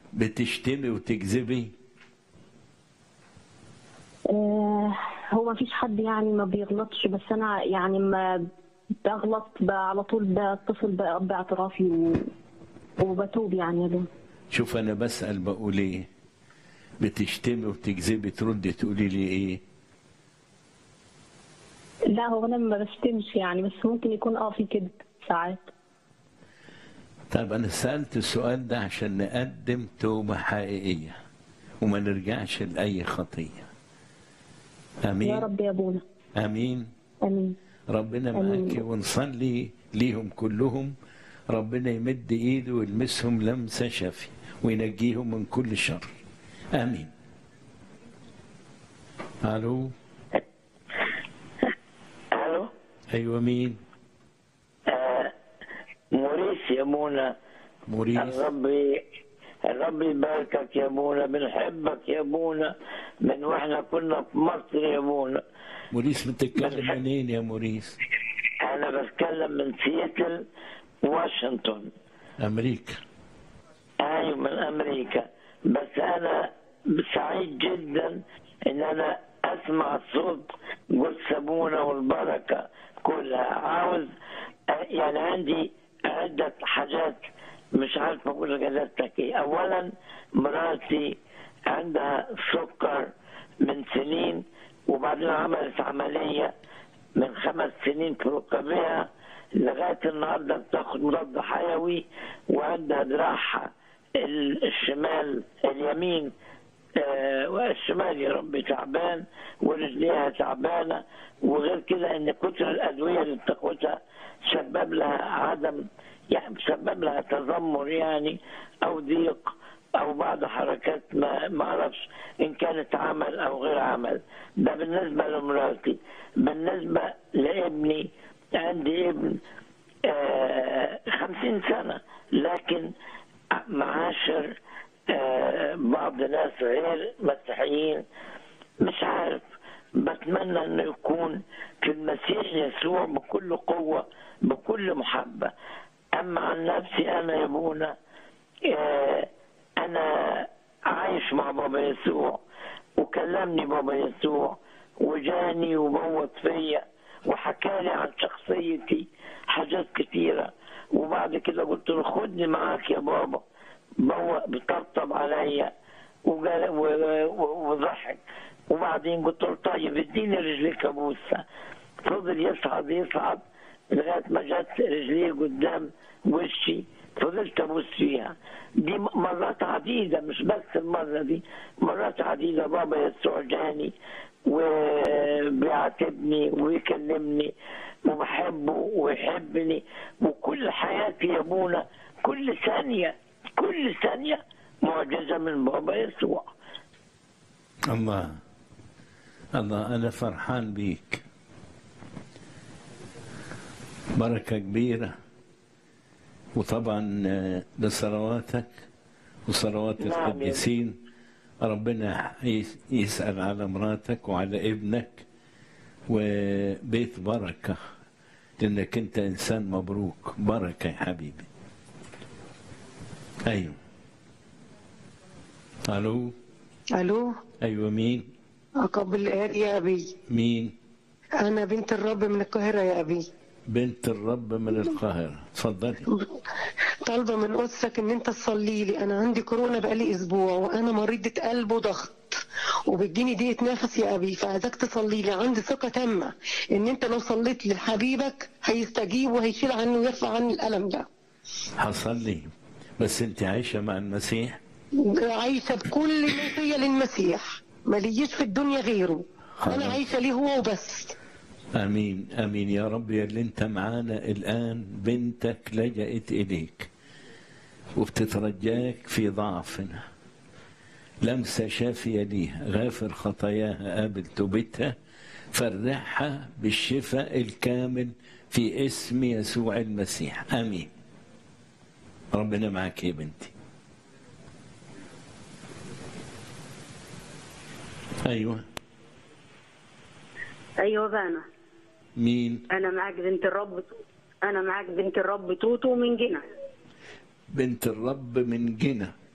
بتشتمي وتكذبي آه، هو ما فيش حد يعني ما بيغلطش بس انا يعني ما بغلط ب- على طول بتصل ب- باعترافي و... وبتوب يعني يا بنت شوف انا بسأل بقول ايه بتشتمي وتكذبي تردي تقولي لي ايه لا هو انا ما بشتمش يعني بس ممكن يكون اه في كده ساعات طيب انا سألت السؤال ده عشان نقدم توبة حقيقية وما نرجعش لأي خطية يا امين رب يا ابونا امين امين ربنا آمين. معاك ونصلي ليهم كلهم ربنا يمد ايده ويلمسهم لمسه شفي وينجيهم من كل شر امين الو الو ايوه مين آه، موريس يا منى موريس الرب الرب يباركك يا منى بنحبك يا منى من واحنا كنا في مصر يا منى موريس بتتكلم منين يا موريس انا بتكلم من سياتل واشنطن امريكا ايوه من امريكا بس انا سعيد جدا ان انا اسمع صوت قدس ابونا والبركه كلها عاوز يعني عندي عده حاجات مش عارف اقول لجلالتك ايه اولا مراتي عندها سكر من سنين وبعدين عملت عمليه من خمس سنين في ركبها لغايه النهارده بتاخد مضاد حيوي وعندها دراعها ال- الشمال اليمين آه، والشمال يا رب تعبان ورجليها تعبانه وغير كده ان كتر الادويه اللي بتاخدها سبب لها عدم يعني سبب لها تذمر يعني او ضيق او بعض حركات ما ما اعرفش ان كانت عمل او غير عمل ده بالنسبه لمراتي بالنسبه لابني عندي ابن آه، خمسين سنة لكن معاشر آه، بعض ناس غير مسيحيين مش عارف بتمنى انه يكون في المسيح يسوع بكل قوة بكل محبة اما عن نفسي انا يا ابونا آه، انا عايش مع بابا يسوع وكلمني بابا يسوع وجاني وبوط فيا وحكالي عن شخصيتي حاجات كتيرة وبعد كده قلت له خدني معاك يا بابا بوق بطبطب عليا وقال- و- و- وضحك وبعدين قلت له طيب اديني رجليك ابوسها فضل يصعد يصعد لغايه ما جت رجليه قدام وشي فضلت ابوس فيها دي مرات عديده مش بس المره دي مرات عديده بابا يسوع جاني وبيعاتبني ويكلمني وبحبه ويحبني وكل حياتي يا ابونا كل ثانيه كل ثانيه معجزه من بابا يسوع الله الله انا فرحان بيك بركه كبيره وطبعا آه، بصلواتك وصلوات نعم يا القديسين ربنا يس- يسأل على مراتك وعلى ابنك وبيت بركة لأنك أنت إنسان مبروك بركة يا حبيبي أيوه ألو الو أيوه مين اقبل الآن يا ابي مين انا بنت الرب من القاهره يا ابي بنت الرب من القاهرة اتفضلي طالبه من قدسك ان انت تصلي لي انا عندي كورونا بقالي اسبوع وانا مريضه قلب وضغط وبتجيني ضيقه نفس يا ابي فعايزاك تصلي لي عندي ثقه تامه ان انت لو صليت لحبيبك هيستجيب وهيشيل عني ويرفع عني الالم ده حصل لي بس أنت عايشة مع المسيح عايشه بكل ما فيا للمسيح ماليش في الدنيا غيره انا خلاص. عايشه ليه هو وبس امين امين يا رب يا اللي انت معانا الان بنتك لجأت اليك وبتترجاك في ضعفنا لمسه شافيه ليها غافر خطاياها قابل توبتها فرحها بالشفاء الكامل في اسم يسوع المسيح امين ربنا معك يا بنتي ايوه ايوه بقى انا مين انا معاك بنت الرب انا معاك بنت الرب توتو من جنة بنت الرب من جنة